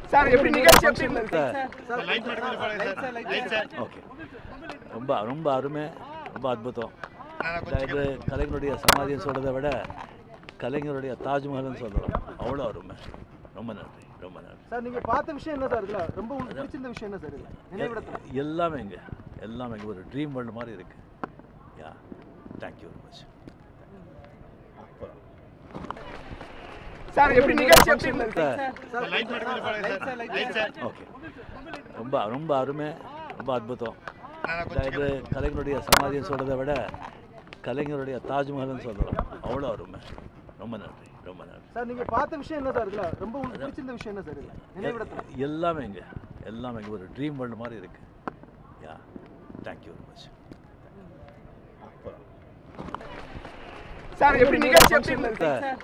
sir எப்படி நிகழ்ச்சி எப்படி இருந்தது ஓகே ரொம்ப ரொம்ப அருமை ரொம்ப அற்புதம் அதாவது கலைஞருடைய சமாதின்னு சொல்கிறத விட கலைஞருடைய தாஜ்மஹல்னு சொல்கிறோம் அவ்வளோ அருமை ரொம்ப நன்றி ரொம்ப நன்றி சார் நீங்க பார்த்த விஷயம் என்ன சார் இதுல ரொம்ப உங்களுக்கு பிடிச்சிருந்த விஷயம் என்ன சார் இதுல நினைவிடத்துல எல்லாமே இங்கே எல்லாமே இங்கே ஒரு ட்ரீம் வேர்ல்டு மாதிரி இருக்குது yeah thank you very much sir எப்படி நிகழ்ச்சி எப்படி இருந்தது ஓகே ரொம்ப ரொம்ப அருமை ரொம்ப அற்புதம் அதாவது கலைஞருடைய சமாதின்னு சொல்கிறத விட கலைஞருடைய தாஜ்மஹல்னு சொல்கிறோம் அவ்வளோ அருமை ரொம்ப நன்றி ரொம்ப நன்றி சார் நீங்க பார்த்த விஷயம் என்ன சார் இதுல ரொம்ப உங்களுக்கு பிடிச்சிருந்த விஷயம் என்ன சார் இதுல நினைவிடத்துல எல்லாமே இங்கே எல்லாமே இங்கே ஒரு ட்ரீம் வேர்ல்டு மாதிரி இருக்குது yeah thank you very much sir எப்படி நிகழ்ச்சி எப்படி இருந்தது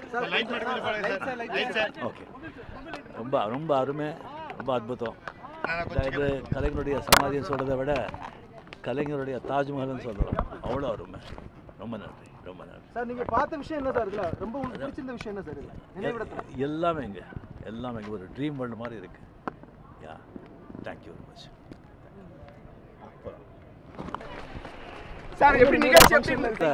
ஓகே ரொம்ப ரொம்ப அருமை ரொம்ப அற்புதம் அதாவது கலைஞருடைய சமாதின்னு சொல்கிறத விட கலைஞருடைய தாஜ்மஹல்னு சொல்கிறோம் அவ்வளோ அருமை ரொம்ப நன்றி ரொம்ப நன்றி சார் நீங்க பார்த்த விஷயம் என்ன சார் இதுல ரொம்ப உங்களுக்கு பிடிச்சிருந்த விஷயம் என்ன சார் இதுல நினைவிடத்துல எல்லாமே இங்கே எல்லாமே இங்கே ஒரு ட்ரீம் வேர்ல்டு மாதிரி இருக்குது yeah thank you very much sir எப்படி நிகழ்ச்சி எப்படி இருந்தது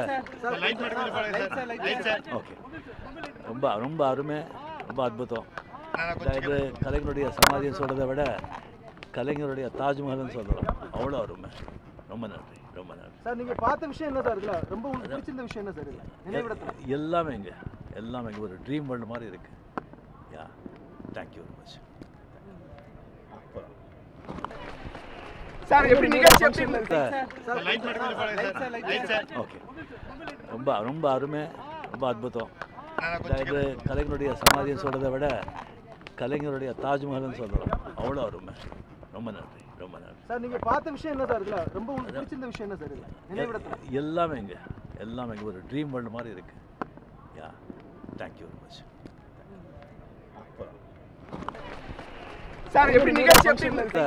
ஓகே ரொம்ப ரொம்ப அருமை ரொம்ப அற்புதம் அதாவது கலைஞருடைய சமாதின்னு சொல்கிறத விட கலைஞருடைய தாஜ்மஹல்னு சொல்கிறோம் அவ்வளோ அருமை ரொம்ப நன்றி ரொம்ப நன்றி சார் நீங்க பார்த்த விஷயம் என்ன சார் இதுல ரொம்ப உங்களுக்கு பிடிச்சிருந்த விஷயம் என்ன சார் இதுல நினைவிடத்துல எல்லாமே இங்கே எல்லாமே இங்கே ஒரு ட்ரீம் வேர்ல்டு மாதிரி இருக்குது yeah thank you very much sir எப்படி நிகழ்ச்சி எப்படி இருந்தது ஓகே ரொம்ப ரொம்ப அருமை ரொம்ப அற்புதம் அதாவது கலைஞருடைய சமாதின்னு சொல்கிறத விட கலைஞருடைய தாஜ்மஹல்னு சொல்கிறோம் அவ்வளோ அருமை ரொம்ப நன்றி ரொம்ப நன்றி சார் நீங்க பார்த்த விஷயம் என்ன சார் இதுல ரொம்ப உங்களுக்கு பிடிச்சிருந்த விஷயம் என்ன சார் இதுல நினைவிடத்துல எல்லாமே இங்கே எல்லாமே இங்கே ஒரு ட்ரீம் வேர்ல்டு மாதிரி இருக்குது yeah thank you very much sir எப்படி நிகழ்ச்சி எப்படி இருந்தது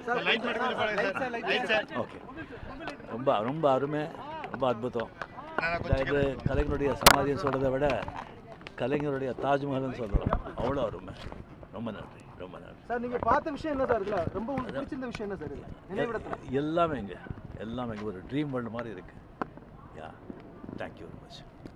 ஓகே ரொம்ப ரொம்ப அருமை ரொம்ப அற்புதம் அதாவது கலைஞருடைய சமாதின்னு சொல்கிறத விட கலைஞருடைய தாஜ்மஹல்னு சொல்கிறோம் அவ்வளோ அருமை ரொம்ப நன்றி ரொம்ப நன்றி சார் நீங்க பார்த்த விஷயம் என்ன சார் இதுல ரொம்ப உங்களுக்கு பிடிச்சிருந்த விஷயம் என்ன சார் இதுல நினைவிடத்துல எல்லாமே இங்கே எல்லாமே இங்கே ஒரு ட்ரீம் வேர்ல்டு மாதிரி இருக்குது யா தேங்க்யூ வெரி மச்